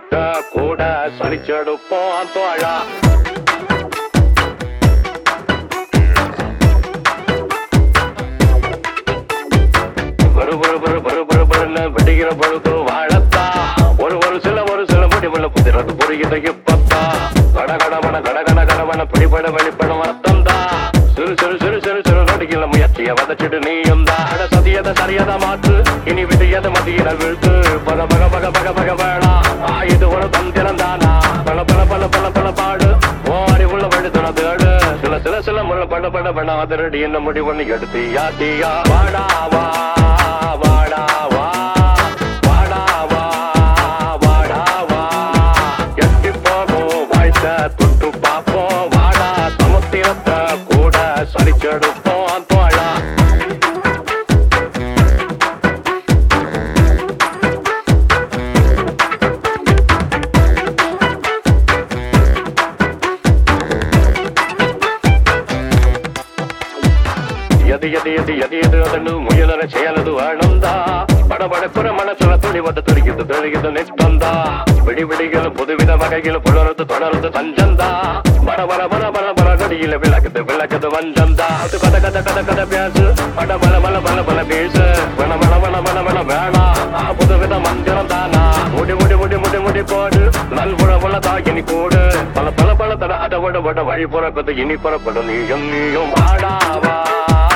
சமத்திரத்தை கூட சரிச்செடுப்போம் தோழா வரு வரு வரு வரு வரு வருன்னு வெடிக்கிற பொழுது வாழத்தா ஒரு ஒரு சில ஒரு சில முடிவுல புதிரது புரியுது இப்பத்தா கட கடவன கட கட கடவன பிடிபட வெளிப்படும் அர்த்தம்தா சிறு சிறு சிறு சிறு சிறு நொடிகள முயற்சிய வதச்சிட்டு நீயும் தான் அட சதியத சரியத மாற்று இனி விதியத மதியில வீழ்த்து பக பக பக பக பக வேணா ஆ, இது ஒரு தந்திரம் தானா பல பல பல பல பல பாடு ஓ அறிவுள்ள வழுத்துன தேடு சில சில சில முறை பட பட பட அதிரடி என்ன முடிவுன்னு எடுத்து யாத்தியா வாடா வா வாடா வா வாடா வா வாடா வா எட்டி போகும் வாய்த்த தொட்டு பார்ப்போம் வாடா சமுத்திரத்தை கூட சரிச்செடுப்போம் தோழா எது எது எது எது எது ಅದನ್ನು ಮುಯಲರ చేయలదు ಆನಂದ ಬಡಬಡಪುರ ಮನಸ್ಸನ ತುಳಿವದ ತುರಿಗಿದ್ದು ತುಳಿಗಿದ್ದು ನಿಸ್ತಂದ ಬಿಡಿ ಬಿಡಿಗಳು புதுவித வகையில் புலரது தொடர்ந்து தஞ்சந்த பர பர பர பர பர நடியில விளக்குது விளக்குது வஞ்சந்தா அது கத கத கத கத பேசு பட பல பல பல பல பேசு வன வன வன வன வன வேணா ஆ, புதுவித மந்திரம் தானா முடி முடி முடி முடி முடி போடு நல்புற புல தாக்கினி கூடு பல பல பல தட அட வட வட வழி புறப்பது இனி புறப்படும் நீயும் நீயும் வாடாவா